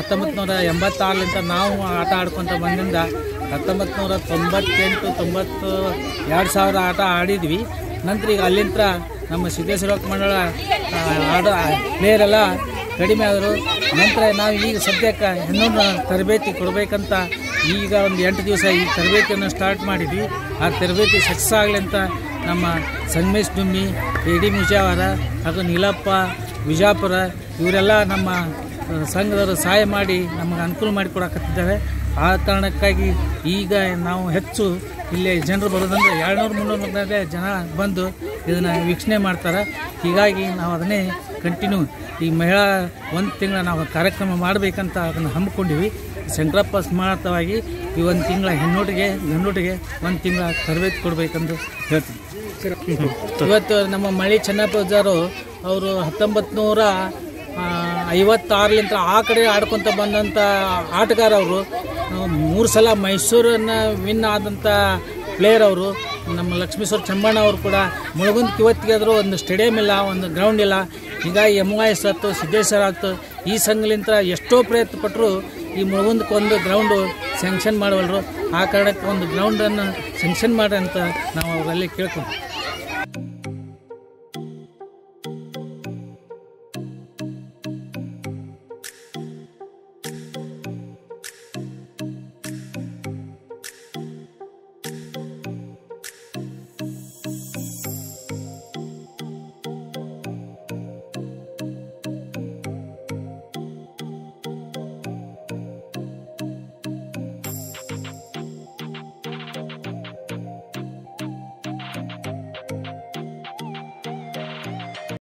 ಹತ್ತೊಂಬತ್ತು ನೂರ ಎಂಬತ್ತಾರಲಿಂದ ನಾವು ಆಟ ಆಡ್ಕೊತ ಬಂದಿಂದ ಹತ್ತೊಂಬತ್ತು ನೂರ ತೊಂಬತ್ತೆಂಟು ತೊಂಬತ್ತು ಎರಡು ಸಾವಿರ ಆಟ ಆಡಿದ್ವಿ ನಂತರ ಈಗ ಅಲ್ಲಿಂದ ನಮ್ಮ ಸಿದ್ದೇಶ್ವರ ಮಂಡಳ ಆ, ಆಡ ಪ್ಲೇಯರೆಲ್ಲ ಕಡಿಮೆ ಆದರು ನಂತರ ನಾವು ಈಗ ಸದ್ಯಕ್ಕೆ ಇನ್ನೊಂದು ತರಬೇತಿ ಕೊಡಬೇಕಂತ ಈಗ ಒಂದು ಎಂಟು ದಿವಸ ಈ ತರಬೇತಿಯನ್ನು ಸ್ಟಾರ್ಟ್ ಮಾಡಿದ್ವಿ ಆ ತರಬೇತಿ ಸಕ್ಸಸ್ ಆಗಲಿ ಅಂತ ನಮ್ಮ ಸಂಗಮೇಶ್ ಡುಮ್ಮಿ ಎ ಡಿ ಮುಜಾವರ ಹಾಗೂ ನೀಲಪ್ಪ ವಿಜಾಪುರ ಇವರೆಲ್ಲ ನಮ್ಮ ಆ, ಸಂಘದವರು ಸಹಾಯ ಮಾಡಿ ನಮಗೆ ಅನುಕೂಲ ಮಾಡಿಕೊಡಕತ್ತಿದ್ದಾರೆ ಆ ಕಾರಣಕ್ಕಾಗಿ ಈಗ ನಾವು ಹೆಚ್ಚು ಇಲ್ಲಿ ಜನರು ಬರೋದಂದ್ರೆ ಎರಡುನೂರು ಮುನ್ನೂರು ಮಕ್ಕಳೇ ಜನ ಬಂದು ಇದನ್ನು ವೀಕ್ಷಣೆ ಮಾಡ್ತಾರೆ ಹೀಗಾಗಿ ನಾವು ಅದನ್ನೇ ಕಂಟಿನ್ಯೂ ಈ ಮಹಿಳಾ ಒಂದು ತಿಂಗಳ ನಾವು ಕಾರ್ಯಕ್ರಮ ಮಾಡಬೇಕಂತ ಅದನ್ನು ಹಮ್ಮಿಕೊಂಡಿವಿ ಶಂಕರಪ್ಪ ಸ್ಮಾರಕವಾಗಿ ಈ ಒಂದು ತಿಂಗಳ ಹೆಣ್ಣುಟಿಗೆ ಗಂಡುಟಿಗೆ ಒಂದು ತಿಂಗಳ ತರಬೇತಿ ಕೊಡಬೇಕಂದು ಹೇಳ್ತೀನಿ ಇವತ್ತು ನಮ್ಮ ಮಳಿ ಚೆನ್ನಪ್ಪಜಾರು ಅವರು ಹತ್ತೊಂಬತ್ತು ನೂರ ಐವತ್ತಾರಲಿಂದ ಆ ಕಡೆ ಆಡ್ಕೊತ ಬಂದಂಥ ಆಟಗಾರ ಅವರು ಮೂರು ಸಲ ಮೈಸೂರನ್ನು ವಿನ್ ಆದಂಥ ಪ್ಲೇಯರ್ ಅವರು ನಮ್ಮ ಲಕ್ಷ್ಮೀಶ್ವರ ಚಮ್ಮಣ್ಣ ಅವರು ಕೂಡ ಮುಳುಗುಂದ ಕಿವತ್ತಿಗಾದರೂ ಒಂದು ಸ್ಟೇಡಿಯಂ ಇಲ್ಲ ಒಂದು ಗ್ರೌಂಡ್ ಇಲ್ಲ ಹೀಗಾಗಿ ಎಮ್ ಐ ಎಸ್ ಆಯ್ತು ಸಿದ್ದೇಶ್ವರ ಆಯ್ತು ಈ ಸಂಘಲಿಂದ ಎಷ್ಟೋ ಪ್ರಯತ್ನ ಪಟ್ಟರು ಈ ಮುಳುಗುಂದಕ್ಕೆ ಒಂದು ಗ್ರೌಂಡು ಸ್ಯಾಂಕ್ಷನ್ ಮಾಡವಲ್ರು ಆ ಕಾರಣಕ್ಕೆ ಒಂದು ಗ್ರೌಂಡನ್ನು ಸ್ಯಾಂಕ್ಷನ್ ಮಾಡಿ ಅಂತ ನಾವು ಅವರಲ್ಲಿ ಕೇಳ್ಕೊಂಡು